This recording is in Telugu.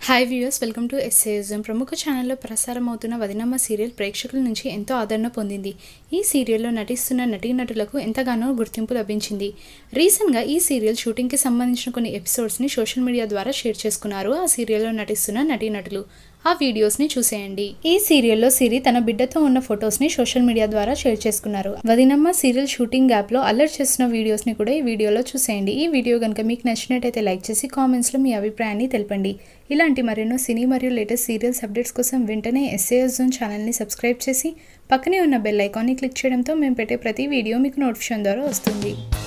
hi viewers welcome to SASM ప్రముఖ ఛానల్లో ప్రసారం అవుతున్న వదినమ్మ సీరియల్ ప్రేక్షకుల నుంచి ఎంతో ఆదరణ పొందింది ఈ సీరియల్లో నటిస్తున్న నటీనటులకు ఎంతగానో గుర్తింపు లభించింది రీసెంట్గా ఈ సీరియల్ షూటింగ్కి సంబంధించిన కొన్ని ఎపిసోడ్స్ని సోషల్ మీడియా ద్వారా షేర్ చేసుకున్నారు ఆ సీరియల్లో నటిస్తున్న నటీనటులు ఆ వీడియోస్ని చూసేయండి ఈ సీరియల్లో సిరి తన బిడ్డతో ఉన్న ఫొటోస్ని సోషల్ మీడియా ద్వారా షేర్ చేసుకున్నారు వదినమ్మ సీరియల్ షూటింగ్ గ్యాప్లో అల్లరి చేస్తున్న వీడియోస్ని కూడా ఈ వీడియోలో చూసేయండి ఈ వీడియో కనుక మీకు నచ్చినట్టయితే లైక్ చేసి కామెంట్స్లో మీ అభిప్రాయాన్ని తెలపండి ఇలాంటి మరెన్నో సినీ మరియు లేటెస్ట్ సీరియల్స్ అప్డేట్స్ కోసం వెంటనే ఎస్ఏఎస్ జోన్ ఛానల్ని సబ్స్క్రైబ్ చేసి పక్కనే ఉన్న బెల్ ఐకాన్ని క్లిక్ చేయడంతో మేము పెట్టే ప్రతి వీడియో మీకు నోటిఫికేషన్ ద్వారా వస్తుంది